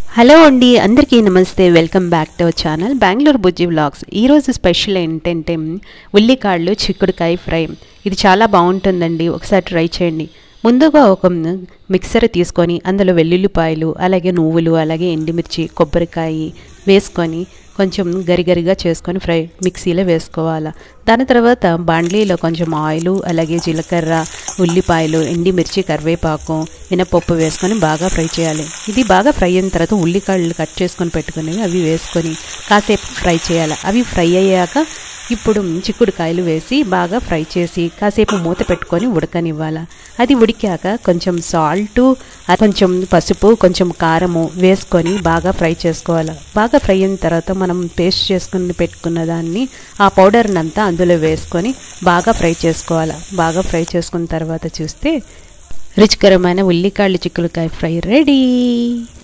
hello అండి అందరికీ నమస్తే welcome back to our channel Bengaluru Bujji vlogs ఈరోజు స్పెషల్ ఏంటంటే ఉల్లికాళ్ళు చిక్కుడుకాయ ఫ్రై ఇది చాలా బాగుంటుందండి ఒకసారి ట్రై చేయండి ముందుగా ఒక మిక్సర్ తీసుకొని అందులో వెల్లుల్లిపాయలు అలాగే నువ్వులు అలాగే ఎండుమిర్చి కొబ్బరికాయ వేసుకొని కొంచెం గరిగరిగా చేసుకొని ఫ్రై మిక్సీలో వేసుకోవాలి దాని తర్వాత బాండ్లీలో కొంచెం ఆయిల్ అలాగే జీలకర్ర ఉల్లిపాయలు ఎండిమిర్చి కరివేపాకు మినపప్పు వేసుకొని బాగా ఫ్రై చేయాలి ఇది బాగా ఫ్రై అయిన తర్వాత ఉల్లికాయలు కట్ చేసుకొని పెట్టుకుని అవి వేసుకొని కాసేపు ఫ్రై చేయాలి అవి ఫ్రై అయ్యాక ఇప్పుడు చిక్కుడుకాయలు వేసి బాగా ఫ్రై చేసి కాసేపు మూత పెట్టుకొని ఉడకనివ్వాలి అది ఉడికాక కొంచెం సాల్టు కొంచెం పసుపు కొంచెం కారము వేసుకొని బాగా ఫ్రై చేసుకోవాలి బాగా ఫ్రై అయిన తర్వాత మనం పేస్ట్ చేసుకుని పెట్టుకున్న దాన్ని ఆ పౌడర్ని అంతా అందులో వేసుకొని బాగా ఫ్రై చేసుకోవాలి బాగా ఫ్రై చేసుకున్న తర్వాత చూస్తే రుచికరమైన ఉల్లికాళ్ళు చిక్కుడుకాయ ఫ్రై రెడీ